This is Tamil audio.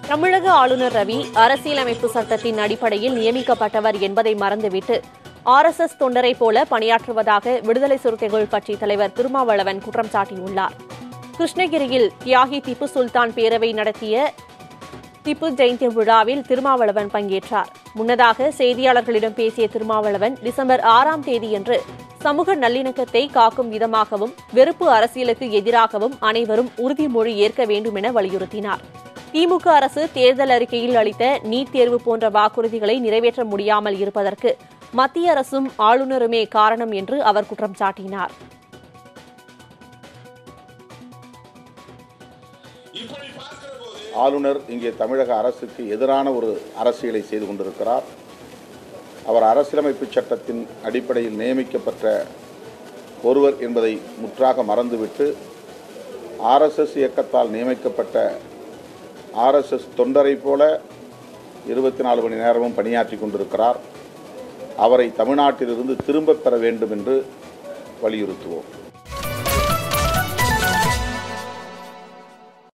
தமிழக ஆளுநர் ரவி அரசியலமைப்பு சட்டத்தின் அடிப்படையில் நியமிக்கப்பட்டவர் என்பதை மறந்துவிட்டு ஆர்எஸ்எஸ் தொண்டரை போல பணியாற்றுவதாக விடுதலை சிறுத்தைகள் கட்சி தலைவர் திருமாவளவன் குற்றம் சாட்டியுள்ளார் கிருஷ்ணகிரியில் தியாகி திப்பு சுல்தான் பேரவை நடத்திய திப்பு ஜெயந்தி விழாவில் திருமாவளவன் பங்கேற்றார் முன்னதாக செய்தியாளர்களிடம் பேசிய திருமாவளவன் டிசம்பர் ஆறாம் தேதியன்று சமூக நல்லிணக்கத்தை காக்கும் விதமாகவும் வெறுப்பு அரசியலுக்கு எதிராகவும் அனைவரும் உறுதிமொழி ஏற்க வேண்டும் என வலியுறுத்தினார் திமுக அரசு தேர்தல் அறிக்கையில் அளித்த நீட் தேர்வு போன்ற வாக்குறுதிகளை நிறைவேற்ற முடியாமல் இருப்பதற்கு மத்திய அரசும் ஆளுநருமே காரணம் என்று அவர் குற்றம் சாட்டினார் ஆளுநர் இங்கே தமிழக அரசுக்கு எதிரான ஒரு அரசியலை செய்து கொண்டிருக்கிறார் அவர் அரசியலமைப்பு சட்டத்தின் அடிப்படையில் நியமிக்கப்பட்ட ஒருவர் என்பதை முற்றாக மறந்துவிட்டு ஆர்எஸ்எஸ் இயக்கத்தால் நியமிக்கப்பட்ட ஆர்எஸ்எஸ் தொண்டரை போல இருபத்தி நாலு மணி நேரமும் பணியாற்றி கொண்டிருக்கிறார் அவரை தமிழ்நாட்டிலிருந்து திரும்பப் பெற வேண்டும் என்று வலியுறுத்துவோம்